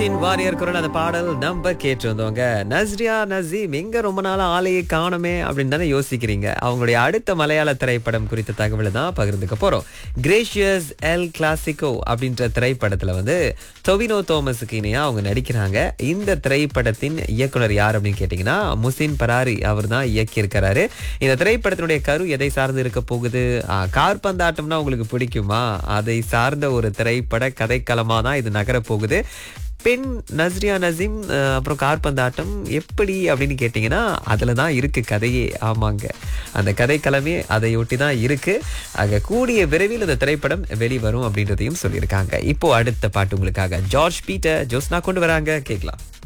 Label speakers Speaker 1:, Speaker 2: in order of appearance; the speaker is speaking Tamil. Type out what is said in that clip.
Speaker 1: வாரியர் குரல் அந்த பாடல் நம்ம கேட்டு வந்தவங்க நஸ்ரியா நசீம் எங்க ரொம்ப நாளா ஆளையே காணுமே அப்படின்னு தானே யோசிக்கிறீங்க அவங்களுடைய அடுத்த மலையாள திரைப்படம் குறித்த தகவலை தான் பகிர்ந்துக்க போறோம் கிரேஷியஸ் எல் கிளாசிகோ அப்படின்ற திரைப்படத்துல வந்து டொவினோ தோமஸுக்கு இணையா அவங்க நடிக்கிறாங்க இந்த திரைப்படத்தின் இயக்குனர் யார் அப்படின்னு கேட்டீங்கன்னா முசின் பராரி அவர் தான் இயக்கியிருக்கிறாரு இந்த திரைப்படத்தினுடைய கரு எதை சார்ந்து இருக்க போகுது ஆ, காற்பந்தாட்டம்னா உங்களுக்கு பிடிக்குமா அதை சார்ந்த ஒரு திரைப்பட கதைக்களமா தான் இது நகரப் போகுது பெண் நஸ்ரியா நசீம் அஹ், அப்புறம் கார்பந்தாட்டம் எப்படி அப்படின்னு கேட்டிங்கன்னா அதில் தான் இருக்குது கதையே ஆமாங்க அந்த கதைக்களமே அதை ஒட்டி தான் இருக்குது ஆக கூடிய விரைவில் இந்த திரைப்படம் வெளிவரும் அப்படின்றதையும் சொல்லியிருக்காங்க இப்போ அடுத்த பாட்டு உங்களுக்காக ஜார்ஜ் பீட்டர் ஜோஸ்னா கொண்டு வராங்க கேட்கலாம்